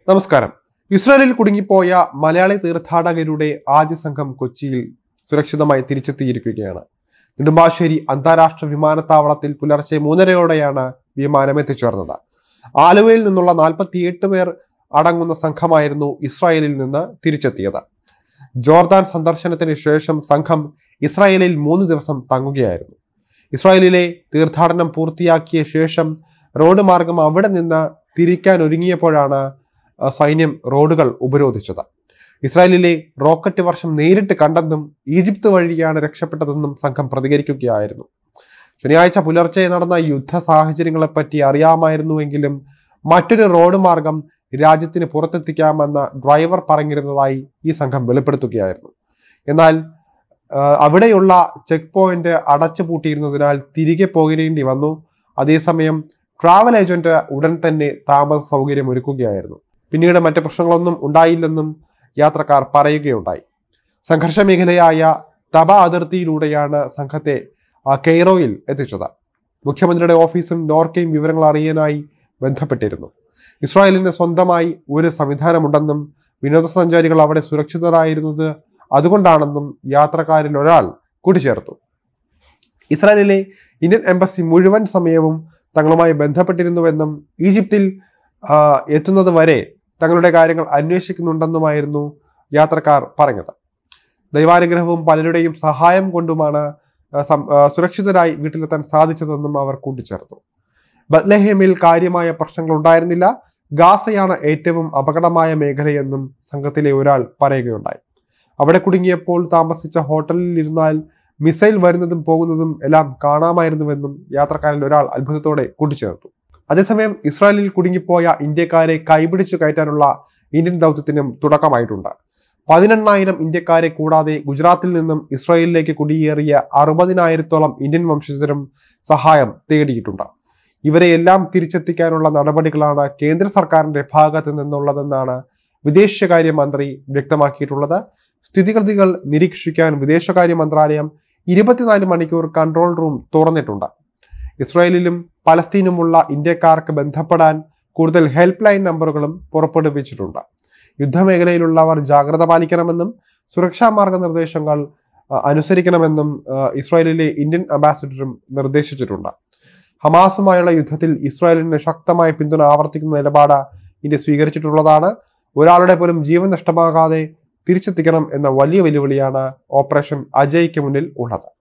നമസ്കാരം ഇസ്രായേലിൽ കുടുങ്ങിപ്പോയ മലയാളി തീർത്ഥാടകരുടെ ആദ്യ സംഘം കൊച്ചിയിൽ സുരക്ഷിതമായി തിരിച്ചെത്തിയിരിക്കുകയാണ് നെടുമ്പാശ്ശേരി അന്താരാഷ്ട്ര വിമാനത്താവളത്തിൽ പുലർച്ചെ മൂന്നരയോടെയാണ് വിമാനം എത്തിച്ചേർന്നത് ആലുവയിൽ നിന്നുള്ള നാൽപ്പത്തിയെട്ട് പേർ അടങ്ങുന്ന സംഘമായിരുന്നു ഇസ്രായേലിൽ നിന്ന് തിരിച്ചെത്തിയത് ജോർദാൻ സന്ദർശനത്തിന് ശേഷം സംഘം ഇസ്രായേലിൽ മൂന്ന് ദിവസം തങ്ങുകയായിരുന്നു ഇസ്രായേലിലെ തീർത്ഥാടനം പൂർത്തിയാക്കിയ ശേഷം റോഡ് മാർഗം അവിടെ നിന്ന് തിരിക്കാൻ ഒരുങ്ങിയപ്പോഴാണ് ആ, സൈന്യം റോഡുകൾ ഉപരോധിച്ചത് ഇസ്രായേലിലെ റോക്കറ്റ് വർഷം നേരിട്ട് കണ്ടെന്നും ഈജിപ്ത് വഴിയാണ് രക്ഷപ്പെട്ടതെന്നും സംഘം പ്രതികരിക്കുകയായിരുന്നു ശനിയാഴ്ച പുലർച്ചെ നടന്ന യുദ്ധ സാഹചര്യങ്ങളെപ്പറ്റി അറിയാമായിരുന്നുവെങ്കിലും മറ്റൊരു റോഡ് മാർഗം രാജ്യത്തിന് പുറത്തെത്തിക്കാമെന്ന് ഡ്രൈവർ പറഞ്ഞിരുന്നതായി ഈ സംഘം വെളിപ്പെടുത്തുകയായിരുന്നു എന്നാൽ ആ, അവിടെയുള്ള ചെക്ക് പോയിന്റ് അടച്ചു പൂട്ടിയിരുന്നതിനാൽ തിരികെ പോകേണ്ടി വന്നു അതേസമയം ട്രാവൽ ഏജന്റ് ഉടൻ തന്നെ താമസ സൗകര്യം ഒരുക്കുകയായിരുന്നു പിന്നീട് മറ്റ് പ്രശ്നങ്ങളൊന്നും ഉണ്ടായില്ലെന്നും യാത്രക്കാർ പറയുകയുണ്ടായി സംഘർഷ മേഖലയായ തബ അതിർത്തിയിലൂടെയാണ് സംഘത്തെ ആ, കെയ്റോയിൽ എത്തിച്ചത് മുഖ്യമന്ത്രിയുടെ ഓഫീസും നോർക്കയും വിവരങ്ങൾ അറിയാനായി ബന്ധപ്പെട്ടിരുന്നു ഇസ്രായേലിന് സ്വന്തമായി ഒരു സംവിധാനമുണ്ടെന്നും വിനോദസഞ്ചാരികൾ അവിടെ സുരക്ഷിതരായിരുന്നത് അതുകൊണ്ടാണെന്നും യാത്രക്കാരിൽ ഒരാൾ കൂട്ടിച്ചേർത്തു ഇസ്രായേലിലെ ഇന്ത്യൻ എംബസി മുഴുവൻ സമയവും തങ്ങളുമായി ബന്ധപ്പെട്ടിരുന്നുവെന്നും ഈജിപ്തിൽ ആ, എത്തുന്നത് വരെ തങ്ങളുടെ കാര്യങ്ങൾ അന്വേഷിക്കുന്നുണ്ടെന്നുമായിരുന്നു യാത്രക്കാർ പറഞ്ഞത് ദൈവാനുഗ്രഹവും പലരുടെയും സഹായം കൊണ്ടുമാണ് ആ, സം- ആ, സുരക്ഷിതരായി വീട്ടിലെത്താൻ സാധിച്ചതെന്നും അവർ കൂട്ടിച്ചേർത്തു ബത്ലഹേമിൽ കാര്യമായ പ്രശ്നങ്ങൾ ഉണ്ടായിരുന്നില്ല ഗാസയാണ് ഏറ്റവും അപകടമായ മേഖലയെന്നും സംഘത്തിലെ ഒരാൾ പറയുകയുണ്ടായി അവിടെ കുടുങ്ങിയപ്പോൾ താമസിച്ച ഹോട്ടലിൽ ഇരുന്നാൽ മിസൈൽ വരുന്നതും പോകുന്നതും എല്ലാം കാണാമായിരുന്നുവെന്നും യാത്രക്കാരിൽ ഒരാൾ അത്ഭുതത്തോടെ കൂട്ടിച്ചേർത്തു അതേസമയം ഇസ്രായേലിൽ കുടുങ്ങിപ്പോയ ഇന്ത്യക്കാരെ കൈപിടിച്ചു കയറ്റാനുള്ള ഇന്ത്യൻ ദൗത്യത്തിനും തുടക്കമായിട്ടുണ്ട് പതിനെണ്ണായിരം ഇന്ത്യക്കാരെ കൂടാതെ ഗുജറാത്തിൽ നിന്നും ഇസ്രായേലിലേക്ക് കുടിയേറിയ അറുപതിനായിരത്തോളം ഇന്ത്യൻ വംശജരും സഹായം തേടിയിട്ടുണ്ട് ഇവരെയെല്ലാം തിരിച്ചെത്തിക്കാനുള്ള നടപടികളാണ് കേന്ദ്ര സർക്കാരിന്റെ ഭാഗത്ത് നിന്നുള്ളതെന്നാണ് വിദേശകാര്യ മന്ത്രി വ്യക്തമാക്കിയിട്ടുള്ളത് സ്ഥിതിഗതികൾ നിരീക്ഷിക്കാൻ വിദേശകാര്യ മന്ത്രാലയം ഇരുപത്തിനാല് മണിക്കൂർ കൺട്രോൾ റൂം തുറന്നിട്ടുണ്ട് ഇസ്രായേലിലും പലസ്തീനുമുള്ള ഇന്ത്യക്കാർക്ക് ബന്ധപ്പെടാൻ കൂടുതൽ ഹെൽപ്പ് ലൈൻ നമ്പറുകളും പുറപ്പെടുവിച്ചിട്ടുണ്ട് യുദ്ധമേഖലയിലുള്ളവർ ജാഗ്രത പാലിക്കണമെന്നും സുരക്ഷാ മാർഗനിർദ്ദേശങ്ങൾ ആ, അനുസരിക്കണമെന്നും ആ, ഇസ്രായേലിലെ ഇന്ത്യൻ അംബാസിഡറും നിർദ്ദേശിച്ചിട്ടുണ്ട് ഹമാസുമായുള്ള യുദ്ധത്തിൽ ഇസ്രായേലിന് ശക്തമായ പിന്തുണ ആവർത്തിക്കുന്ന നിലപാട് ഇന്ത്യ സ്വീകരിച്ചിട്ടുള്ളതാണ് ഒരാളുടെ പോലും ജീവൻ നഷ്ടമാകാതെ തിരിച്ചെത്തിക്കണം എന്ന വലിയ വെല്ലുവിളിയാണ് ഓപ്പറേഷൻ അജയ്ക്ക് മുന്നിൽ ഉള്ളത്